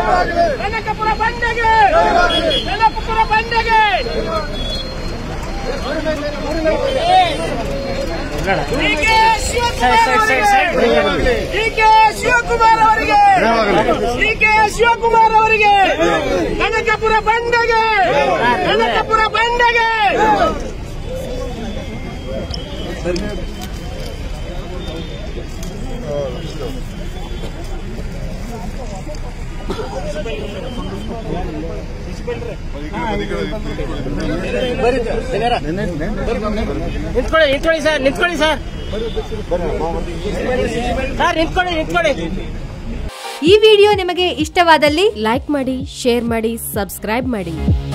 ಕನಕಪುರ ಬಂಡೆಗೆ ಕನಕಪುರ ಬಂಡೆಗೆ ಡಿಕೆ ಶಿವಕುಮಾರ್ ಅವರಿಗೆ ಡಿಕೆ ಶಿವಕುಮಾರ್ ಅವರಿಗೆ ಡಿಕೆ ಶಿವಕುಮಾರ್ ಅವರಿಗೆ ಕನಕಪುರ ಬಂಡೆಗೆ ಕನಕಪುರ ಬಂಡೆಗೆ ನಿಂತ್ಕೊಳ್ಳಿ ನಿಂತ್ಕೊಳ್ಳಿ ಸರ್ ನಿಂತ್ಕೊಳ್ಳಿ ಸರ್ ಸರ್ ನಿಂತ್ಕೊಳ್ಳಿ ನಿಂತ್ಕೊಳ್ಳಿ ಈ ವಿಡಿಯೋ ನಿಮಗೆ ಇಷ್ಟವಾದಲ್ಲಿ ಲೈಕ್ ಮಾಡಿ ಶೇರ್ ಮಾಡಿ ಸಬ್ಸ್ಕ್ರೈಬ್ ಮಾಡಿ